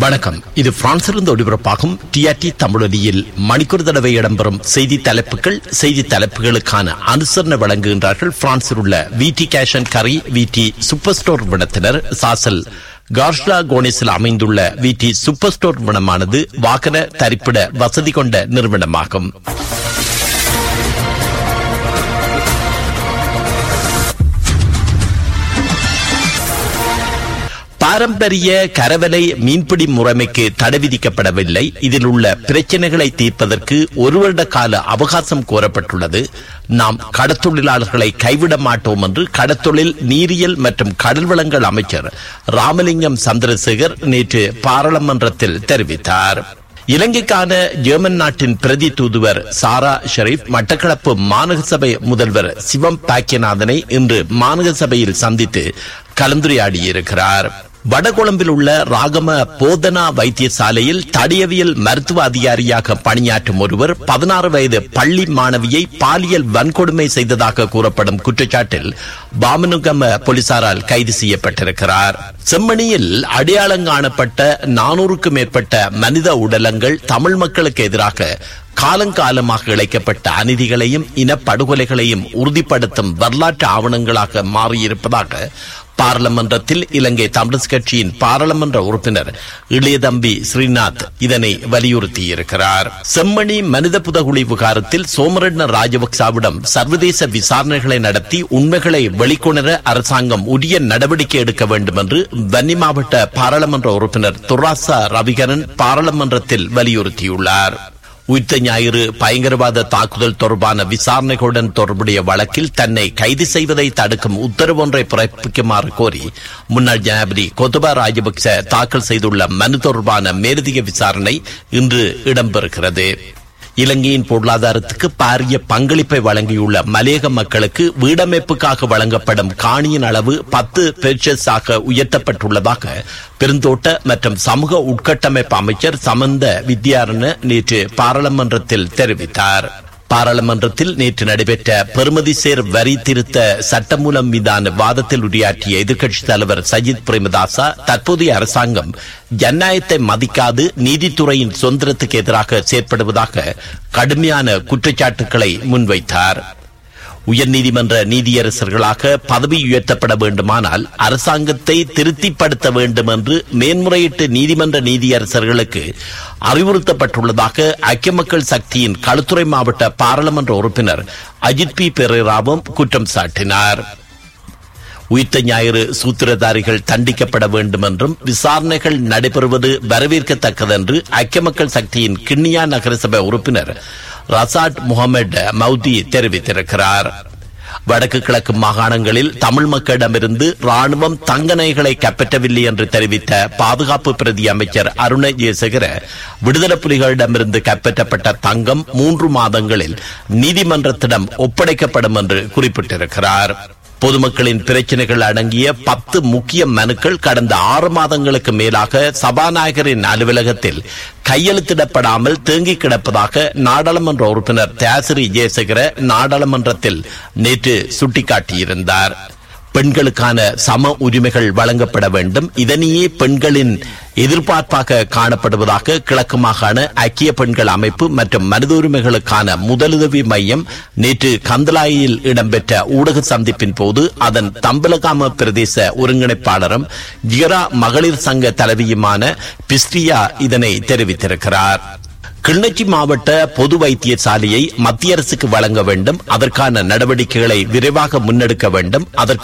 வணக்கம் இது பிரான்சிலிருந்து ஒளிபரப்பாகும் டிஆர்டி தமிழொலியில் மணிக்கூர் தடவை இடம்பெறும் செய்தி தலைப்புகள் செய்தி தலைப்புகளுக்கான அனுசரணை வழங்குகின்றார்கள் பிரான்சில் உள்ள விடி கேஷன் கரி விடி சூப்பர் ஸ்டோர் விடத்தினர் சாசல் கார்ஷ்லா கோனிஸில் அமைந்துள்ள விடி சூப்பர் ஸ்டோர் விடமானது வாகன தரிப்பிட வசதி கொண்ட நிறுவனமாகும் பாரம்பரிய கரவலை மீன்பிடி முறைமைக்கு தடை விதிக்கப்படவில்லை இதில் உள்ள பிரச்சனைகளை தீர்ப்பதற்கு ஒரு வருட கால அவகாசம் கோரப்பட்டுள்ளது நாம் கடத்தொழிலாளர்களை கைவிட மாட்டோம் என்று கடத்தொழில் நீரியல் மற்றும் கடல் வளங்கள் அமைச்சர் ராமலிங்கம் சந்திரசேகர் நேற்று பாராளுமன்றத்தில் தெரிவித்தார் இலங்கைக்கான ஜெர்மன் நாட்டின் பிரதி தூதுவர் சாரா ஷெரீப் மட்டக்களப்பு மாநகர சபை முதல்வர் சிவம் பாக்கியநாதனை இன்று மாநகர சபையில் சந்தித்து கலந்துரையாடியிருக்கிறார் வடகொழும்பில் உள்ள ராகம போதனா வைத்தியசாலையில் தடியவியல் மருத்துவ அதிகாரியாக பணியாற்றும் ஒருவர் பதினாறு வயது பள்ளி மாணவியை பாலியல் வன்கொடுமை செய்ததாக கூறப்படும் குற்றச்சாட்டில் பாமனுகம போலீசாரால் கைது செய்யப்பட்டிருக்கிறார் செம்மணியில் அடையாளம் காணப்பட்ட நானூறுக்கும் மேற்பட்ட மனித உடலங்கள் தமிழ் மக்களுக்கு எதிராக காலங்காலமாக இழைக்கப்பட்ட அநீதிகளையும் இனப்படுகொலைகளையும் உறுதிப்படுத்தும் வரலாற்று ஆவணங்களாக மாறியிருப்பதாக பாராளுமன்றத்தில் இலங்கை தமிழர் கட்சியின் பாராளுமன்ற உறுப்பினர் இளையதம்பி ஸ்ரீநாத் இதனை வலியுறுத்தியிருக்கிறார் செம்மணி மனித புதகுழி விகாரத்தில் சோமரட்ன ராஜபக்சாவிடம் சர்வதேச விசாரணைகளை நடத்தி உண்மைகளை வெளிக்கொணர அரசாங்கம் உரிய நடவடிக்கை எடுக்க வேண்டும் என்று வன்னி மாவட்ட பாராளுமன்ற உறுப்பினர் துராசா ரவிகரன் பாராளுமன்றத்தில் வலியுறுத்தியுள்ளார் உயிர்த்த ஞாயிறு பயங்கரவாத தாக்குதல் தொடர்பான விசாரணைகளுடன் தொடர்புடைய வழக்கில் தன்னை கைது செய்வதை தடுக்கும் உத்தரவு ஒன்றை பிறப்பிக்குமாறு கோரி முன்னாள் ஜனாதிபதி கொத்தபா ராஜபக்ச தாக்கல் செய்துள்ள மனு தொடர்பான மேலதிக விசாரணை இன்று இடம்பெறுகிறது இலங்கையின் பொருளாதாரத்துக்கு பாரிய பங்களிப்பை வழங்கியுள்ள மலையக மக்களுக்கு வீடமைப்புக்காக வழங்கப்படும் காணியின் அளவு பத்து பெர்ச்சஸாக உயர்த்தப்பட்டுள்ளதாக பெருந்தோட்ட மற்றும் சமூக உட்கட்டமைப்பு அமைச்சர் சமந்த வித்யாரண நேற்று பாராளுமன்றத்தில் தெரிவித்தார் பாராளுமன்றத்தில் நேற்று நடைபெற்ற பெருமதி சேர் வரி திருத்த சட்டமூலம் மீதான வாதத்தில் உரையாற்றிய எதிர்க்கட்சித் தலைவர் சஜித் பிரேமதாசா தற்போதைய அரசாங்கம் ஜனநாயகத்தை மதிக்காது நீதித்துறையின் சுதந்திரத்துக்கு எதிராக செயற்படுவதாக கடுமையான குற்றச்சாட்டுகளை முன்வைத்தார் உயர்நீதிமன்ற நீதியரசர்களாக பதவி உயர்த்தப்பட வேண்டுமானால் அரசாங்கத்தை திருப்திப்படுத்த வேண்டும் என்று மேன்முறையீட்டு நீதிமன்ற நீதியரசர்களுக்கு அறிவுறுத்தப்பட்டுள்ளதாக ஐக்கிய மக்கள் சக்தியின் களுத்துறை மாவட்ட பாராளுமன்ற உறுப்பினர் அஜித் பி பெரேராவும் குற்றம் சாட்டினார் உயிர்த்த ஞாயிறு சூத்திரதாரிகள் தண்டிக்கப்பட வேண்டும் என்றும் விசாரணைகள் நடைபெறுவது வரவேற்கத்தக்கதென்று ஐக்கிய மக்கள் சக்தியின் கிண்ணியா நகரசபை உறுப்பினர் ரசாட் முகமது மௌதி தெரிவித்திருக்கிறார் வடக்கு கிழக்கு மாகாணங்களில் தமிழ் மக்களிடமிருந்து ராணுவம் தங்க நகைகளை கைப்பற்றவில்லை என்று தெரிவித்த பாதுகாப்பு பிரதி அமைச்சர் அருண ஜெயசேகர விடுதலை புலிகளிடமிருந்து கைப்பற்றப்பட்ட தங்கம் மூன்று மாதங்களில் நீதிமன்றத்திடம் ஒப்படைக்கப்படும் என்று குறிப்பிட்டிருக்கிறார் பொதுமக்களின் பிரச்சனைகள் அடங்கிய பத்து முக்கிய மனுக்கள் கடந்த ஆறு மாதங்களுக்கு மேலாக சபாநாயகரின் அலுவலகத்தில் கையெழுத்திடப்படாமல் தேங்கி கிடப்பதாக நாடாளுமன்ற உறுப்பினர் தியாசிரி ஜெயசேகர நாடாளுமன்றத்தில் நேற்று சுட்டிக்காட்டியிருந்தார் பெண்களுக்கான சம உரிமைகள் வழங்கப்பட வேண்டும் இதனையே பெண்களின் எதிர்பார்ப்பாக காணப்படுவதாக கிழக்கு மாகாண ஐக்கிய பெண்கள் அமைப்பு மற்றும் மனித உரிமைகளுக்கான முதலுதவி மையம் நேற்று கந்தலாயில் இடம்பெற்ற ஊடக சந்திப்பின் போது அதன் தம்பலகாம பிரதேச ஒருங்கிணைப்பாளரும் ஜியரா மகளிர் சங்க தலைவியுமான பிஸ்டியா இதனை தெரிவித்திருக்கிறார் கிளிநொச்சி மாவட்ட பொது வைத்தியசாலையை மத்திய அரசுக்கு வழங்க வேண்டும் அதற்கான நடவடிக்கைகளை விரைவாக முன்னெடுக்க வேண்டும் அதற்கு